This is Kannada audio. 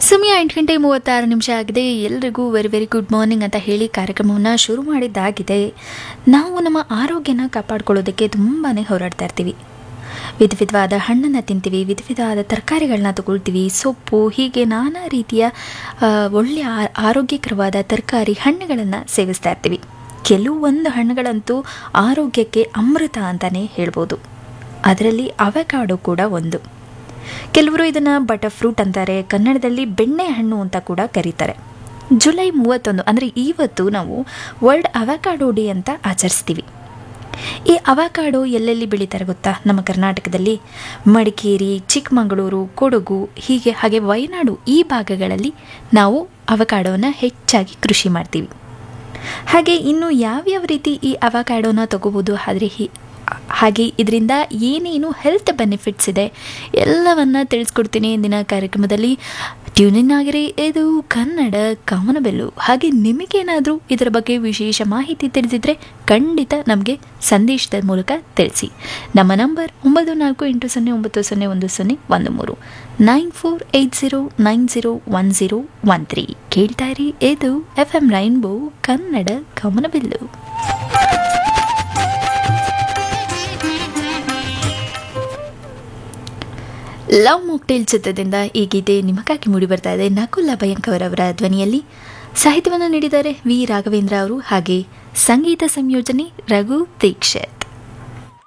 ಸಮಯ ಎಂಟು ಗಂಟೆ ಮೂವತ್ತಾರು ನಿಮಿಷ ಆಗಿದೆ ಎಲ್ರಿಗೂ ವೆರಿ ವೆರಿ ಗುಡ್ ಮಾರ್ನಿಂಗ್ ಅಂತ ಹೇಳಿ ಕಾರ್ಯಕ್ರಮವನ್ನು ಶುರು ಮಾಡಿದ್ದಾಗಿದೆ ನಾವು ನಮ್ಮ ಆರೋಗ್ಯನ ಕಾಪಾಡ್ಕೊಳ್ಳೋದಕ್ಕೆ ತುಂಬಾ ಹೋರಾಡ್ತಾ ಇರ್ತೀವಿ ವಿಧ ವಿಧವಾದ ಹಣ್ಣನ್ನು ತಿಂತೀವಿ ವಿಧ ವಿಧವಾದ ತರಕಾರಿಗಳನ್ನ ತಗೊಳ್ತೀವಿ ಸೊಪ್ಪು ಹೀಗೆ ನಾನಾ ರೀತಿಯ ಆ, ಒಳ್ಳೆಯ ಆ- ಆರೋಗ್ಯಕರವಾದ ತರಕಾರಿ ಹಣ್ಣುಗಳನ್ನು ಸೇವಿಸ್ತಾ ಇರ್ತೀವಿ ಕೆಲವೊಂದು ಹಣ್ಣುಗಳಂತೂ ಆರೋಗ್ಯಕ್ಕೆ ಅಮೃತ ಅಂತಲೇ ಹೇಳ್ಬೋದು ಅದರಲ್ಲಿ ಅವಕಾಡೋ ಕೂಡ ಒಂದು ಕೆಲವರು ಇದನ್ನು ಬಟರ್ ಫ್ರೂಟ್ ಅಂತಾರೆ ಕನ್ನಡದಲ್ಲಿ ಬೆಣ್ಣೆ ಹಣ್ಣು ಅಂತ ಕೂಡ ಕರೀತಾರೆ ಜುಲೈ ಮೂವತ್ತೊಂದು ಅಂದರೆ ಇವತ್ತು ನಾವು ವರ್ಲ್ಡ್ ಅವಕಾಡೋ ಡೇ ಅಂತ ಆಚರಿಸ್ತೀವಿ ಈ ಅವಕಾಡೋ ಎಲ್ಲೆಲ್ಲಿ ಬೆಳೀತಾರೆ ಗೊತ್ತಾ ನಮ್ಮ ಕರ್ನಾಟಕದಲ್ಲಿ ಮಡಿಕೇರಿ ಚಿಕ್ಕಮಗಳೂರು ಕೊಡಗು ಹೀಗೆ ಹಾಗೆ ವಯನಾಡು ಈ ಭಾಗಗಳಲ್ಲಿ ನಾವು ಅವಕಾಡೋನ ಹೆಚ್ಚಾಗಿ ಕೃಷಿ ಮಾಡ್ತೀವಿ ಹಾಗೆ ಇನ್ನು ಯಾವ್ಯಾವ ರೀತಿ ಈ ಅವಕಾಡೋನ ತಗೋಬೋದು ಆದರೆ ಹಿ ಹಾಗೆ ಇದರಿಂದ ಏನೇನು ಹೆಲ್ತ್ ಬೆನಿಫಿಟ್ಸ್ ಇದೆ ಎಲ್ಲವನ್ನ ತಿಳಿಸ್ಕೊಡ್ತೀನಿ ಇಂದಿನ ಕಾರ್ಯಕ್ರಮದಲ್ಲಿ ಟ್ಯೂನಿನ್ ಆಗಿರಿ ಇದು ಕನ್ನಡ ಕಾಮನಬೆಲ್ಲು ಹಾಗೆ ನಿಮಗೇನಾದರೂ ಇದರ ಬಗ್ಗೆ ವಿಶೇಷ ಮಾಹಿತಿ ತಿಳಿದಿದ್ರೆ ಖಂಡಿತ ನಮಗೆ ಸಂದೇಶದ ಮೂಲಕ ತಿಳಿಸಿ ನಮ್ಮ ನಂಬರ್ ಒಂಬತ್ತು ನಾಲ್ಕು ಎಂಟು ಸೊನ್ನೆ ಒಂಬತ್ತು ಸೊನ್ನೆ ಒಂದು ಸೊನ್ನೆ ಒಂದು ಮೂರು nine four eight zero nine zero one zero one three ಕೇಳ್ತಾ ಇರಿ ಇದು ಎಫ್ ಎಂ ರೈನ್ಬೋ ಕನ್ನಡ ಕಾಮನಬೆಲ್ಲು ಲವ್ ಮೊಕ್ಟೇಲ್ ಚಿತ್ರದಿಂದ ಈ ಗೀತೆ ನಿಮಗಾಗಿ ಮೂಡಿ ಬರ್ತಾ ಇದೆ ನಕುಲ ಭಯಂಕರ್ ಅವರ ಧ್ವನಿಯಲ್ಲಿ ಸಾಹಿತ್ಯವನ್ನು ನೀಡಿದ್ದಾರೆ ವಿ ರಾಘವೇಂದ್ರ ಅವರು ಹಾಗೆ ಸಂಗೀತ ಸಂಯೋಜನೆ ರಘು ದೀಕ್ಷಿತ್